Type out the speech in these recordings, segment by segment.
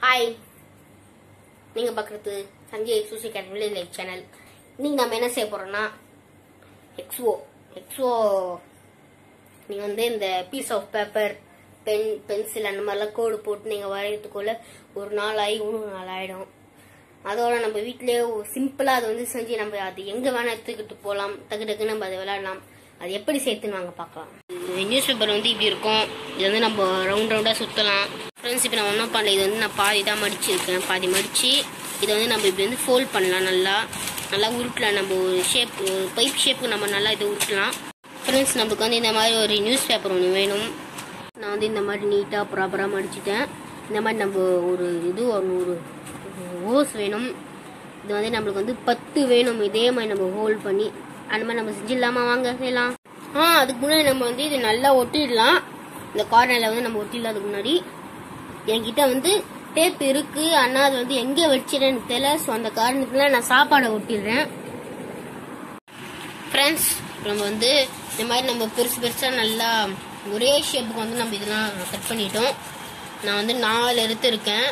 Hi நீங்க பார்க்குறது Sanjay Suchi academy live channel இன்னைக்கு நம்ம என்ன செய்ய போறோம்னா எக்ஸ்ஓ எக்ஸ்ஓ நீங்க வந்து இந்த piece of paper pen pencil அந்த மாதிரிலாம் கோடு போட்டு நீங்க வரையறதுக்குள்ள ஒரு நாள் ஆகி இன்னொரு நாள் ஆயிடும் அதோட நம்ம வீட்டிலேயே சிம்பிளா அதை வந்து செஞ்சு நம்ம அது எங்க வேணா எடுத்துக்கிட்டு போகலாம் டக்கு டக்கு நம்ம அதை விளையாடலாம் அது எப்படி சேர்த்துன்னு வாங்க பார்க்கலாம் நியூஸ் பேப்பர் வந்து இப்படி இருக்கும் இது வந்து நம்ம ரவுண்ட் ரவுண்டா சுத்தலாம் ஃப்ரெண்ட்ஸ் இப்போ நான் ஒன்றும் பண்ணல இது வந்து நான் பாதி தான் மடிச்சிருக்கேன் பாதி மடிச்சு இதை வந்து நம்ம இப்படி வந்து ஃபோல்ட் பண்ணலாம் நல்லா நல்லா உருட்டலாம் நம்ம ஒரு ஷேப் பைப் ஷேப்புக்கு நம்ம நல்லா இதை உருட்டலாம் ஃப்ரெண்ட்ஸ் நமக்கு வந்து இந்த மாதிரி ஒரு நியூஸ் பேப்பர் ஒன்று வேணும் நான் வந்து இந்த மாதிரி நீட்டாக ப்ராப்பராக மடிச்சிட்டேன் இந்த மாதிரி நம்ம ஒரு இது ஒரு ஒரு ஹோஸ் வேணும் இது வந்து நம்மளுக்கு வந்து பத்து வேணும் இதே மாதிரி நம்ம ஹோல்ட் பண்ணி அந்த மாதிரி நம்ம செஞ்சிடலாமா வாங்க செய்யலாம் ஆ அதுக்கு முன்னாடி நம்ம வந்து இது நல்லா ஒட்டிடலாம் இந்த கார்னரில் வந்து நம்ம ஒட்டிடலாம் அதுக்கு முன்னாடி என்கிட்ட வந்து டேப் இருக்கு ஆனா அது வந்து எங்க வச்சிடன்னு தெரியல ஸோ அந்த காரணத்துல நான் சாப்பாடை ஒட்டிடுறேன் ஃப்ரெண்ட்ஸ் நம்ம வந்து இந்த மாதிரி நம்ம பெருசு பெருசா நல்லா ஒரே ஷேப்புக்கு வந்து நம்ம இதெல்லாம் கட் பண்ணிட்டோம் நான் வந்து நாலு எடுத்து இருக்கேன்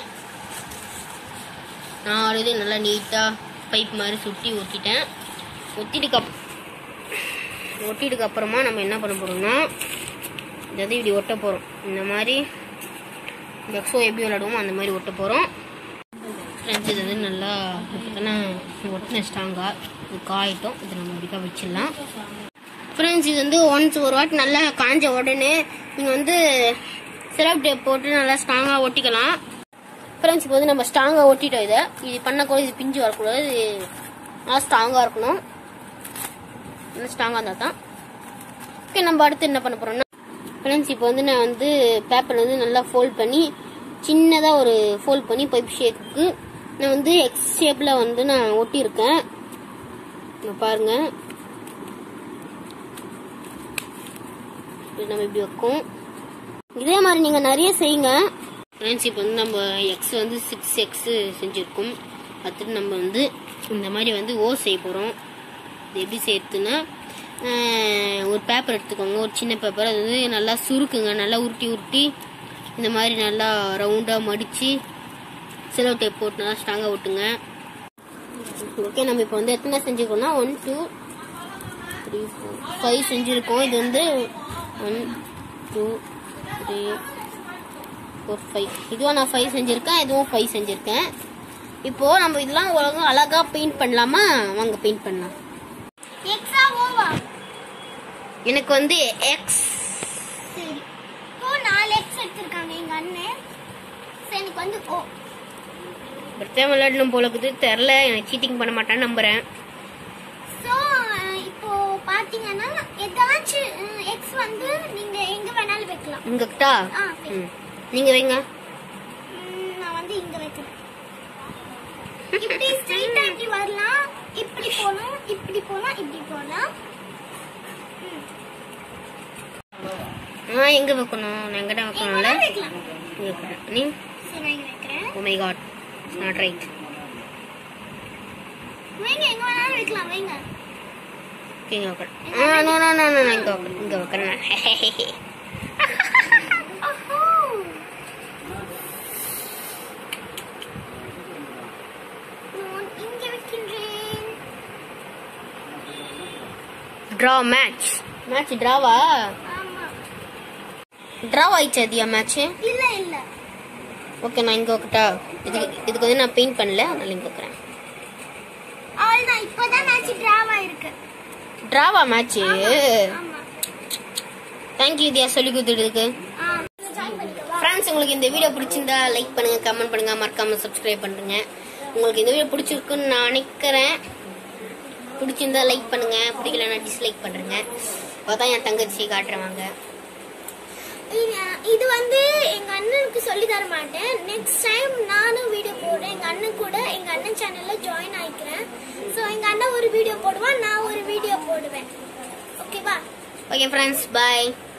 நாலு இது நல்லா நீட்டா பைப் மாதிரி சுட்டி ஒட்டிட்டேன் ஒட்டிட்டுக்கு அப் ஒட்டிட்டுக்கு அப்புறமா நம்ம என்ன பண்ண போறோம்னா இதை வந்து இப்படி ஒட்ட போறோம் இந்த மாதிரி மெக்ஸோ எப்படி விளாடுவோமோ அந்த மாதிரி ஒட்ட போகிறோம் ஃப்ரெண்ட்ஸ் இது வந்து நல்லா பார்த்தோன்னா ஒட்டின ஸ்ட்ராங்காக இது காயிட்டோம் இது நம்ம இப்படிக்கா வச்சிடலாம் ஃப்ரெண்ட்ஸ் இது வந்து ஒன்ஸ் ஒரு வாட்டி நல்லா காஞ்ச உடனே நீங்கள் வந்து சிரப் டேப் போட்டு நல்லா ஸ்ட்ராங்காக ஒட்டிக்கலாம் ஃப்ரெண்ட்ஸ் இப்போ வந்து நம்ம ஸ்ட்ராங்காக ஒட்டிட்டோம் இதை இது பண்ணக்கூட இது பிஞ்சு வரக்கூடாது இது நல்லா ஸ்ட்ராங்காக இருக்கணும் நல்லா ஸ்ட்ராங்காக இருந்தால் தான் ஓகே நம்ம அடுத்து என்ன பண்ண போகிறோம்னா ஃப்ரெண்ட்ஸ் இப்போ வந்து நான் வந்து பேப்பர் வந்து நல்லா ஃபோல்ட் பண்ணி சின்னதாக ஒரு ஃபோல்ட் பண்ணி பைப் ஷேப்புக்கு நான் வந்து எக்ஸ் ஷேப்பில் வந்து நான் ஒட்டியிருக்கேன் இங்க பாருங்க இது நம்ம இப்படி வைக்கும் இதே மாதிரி நீங்கள் நிறைய செய்யுங்க ஃப்ரெண்ட்ஸ் இப்போ வந்து நம்ம எக்ஸ் வந்து சிக்ஸ் எக்ஸ் செஞ்சுருக்கோம் அடுத்து நம்ம வந்து இந்த மாதிரி வந்து ஓ செய்ய போகிறோம் இது எப்படி சேர்த்துன்னா ஒரு பேப்பர் எடுத்துக்கோங்க ஒரு சின்ன பேப்பர் அது வந்து நல்லா சுருக்குங்க நல்லா உருட்டி உருட்டி இந்த மாதிரி நல்லா ரவுண்டாக மடித்து சிலோ டேப் போட்டு நல்லா ஸ்ட்ராங்காக ஒட்டுங்க ஓகே நம்ம இப்போ வந்து எத்தனை செஞ்சுருக்கோம்னா one two three four five செஞ்சுருக்கோம் இது வந்து one two three four five இதுவும் நான் ஃபைவ் செஞ்சுருக்கேன் இதுவும் ஃபைவ் செஞ்சுருக்கேன் இப்போது நம்ம இதெல்லாம் ஒழுங்காக அழகாக பெயிண்ட் பண்ணலாமா வாங்க பெயிண்ட் பண்ணலாம் எக்ஸா ஓவா எனக்கு வந்து எக்ஸ் சரி இப்போ நாலு எக்ஸ் எடுத்திருக்காங்க எங்க அண்ணன் சரி எனக்கு வந்து ஓ ஒருத்தன் விளையாடணும் போல இருக்குது தெரில எனக்கு சீட்டிங் பண்ண மாட்டான்னு நம்புறேன் ஸோ இப்போ பாத்தீங்கன்னா ஏதாச்சும் எக்ஸ் வந்து நீங்க எங்க வேணாலும் வைக்கலாம் உங்ககிட்ட ஆ ம் நீங்க வைங்க ம், நான் வந்து இங்க வைக்கிறேன் இப்படி ஸ்ட்ரைட்டா இப்படி வரலாம் இப்படி போகலாம் இப்படி போகலாம் இப்படி போகலாம் ஆ எங்க வைக்கணும் நான் எங்கிட்ட எங்க வைக்கணும்ல வேணாலும் வைக்கலாம் இங்க வைக்கிறேன். நீ சரி நான் இங்க வைக்கிறேன் oh my god not right வைங்க எங்க வேணாலும் வைக்கலாம் வைங்க இங்க வைக்கிறேன் ah no no no no இங்க வைக்கிறேன் இங்க வைக்கிறேன் ஓஹோ நான் இங்க வைக்கின்றேன் ட்ரா மேட்ச் மேட்ச் ட்ராவா ஆமா ட்ரா ஆயிடுச்சு அதியா மேட்ச் இல்ல இல்ல ஓகே நான் இங்க வைக்கட்டா இதுக்கு இதுக்கு வந்து நான் பெயிண்ட் பண்ணல அதனால இங்க வைக்கிறேன் அவ்வளவுதான் இப்பதான் மேட்ச் டிராவா இருக்கு ட்ராவா மேட்ச் ஆமா தேங்க்யூ தியா சொல்லி கொடுத்துருக்கு ஆ ஜாயின் பண்ணிக்கவா ஃப்ரெண்ட்ஸ் உங்களுக்கு இந்த வீடியோ பிடிச்சிருந்தா லைக் பண்ணுங்க கமெண்ட் பண்ணுங்க மறக்காம சப்ஸ்கிரைப் பண்ணுங்க உங்களுக்கு இந்த வீடியோ பிடிச்சிருக்குன்னு நான் நினைக்கிறேன் பிடிச்சிருந்தா லைக் பண்ணுங்க பிடிக்கலன்னா டிஸ்லைக் பண்ணுங்க அதான் என் தங்கச்சி காட்டுறவாங்க இது- இது வந்து எங்க அண்ணனுக்கு சொல்லி தர மாட்டேன் நெக்ஸ்ட் டைம் நானும் வீடியோ போடுறேன் எங்க அண்ணன் கூட எங்க அண்ணன் சேனல்ல ஜாயின் ஆயிக்கிறேன் ஸோ எங்க அண்ணன் ஒரு வீடியோ போடுவான் நான் ஒரு வீடியோ போடுவேன் ஓகேவா ஓகே ஃப்ரெண்ட்ஸ் பாய்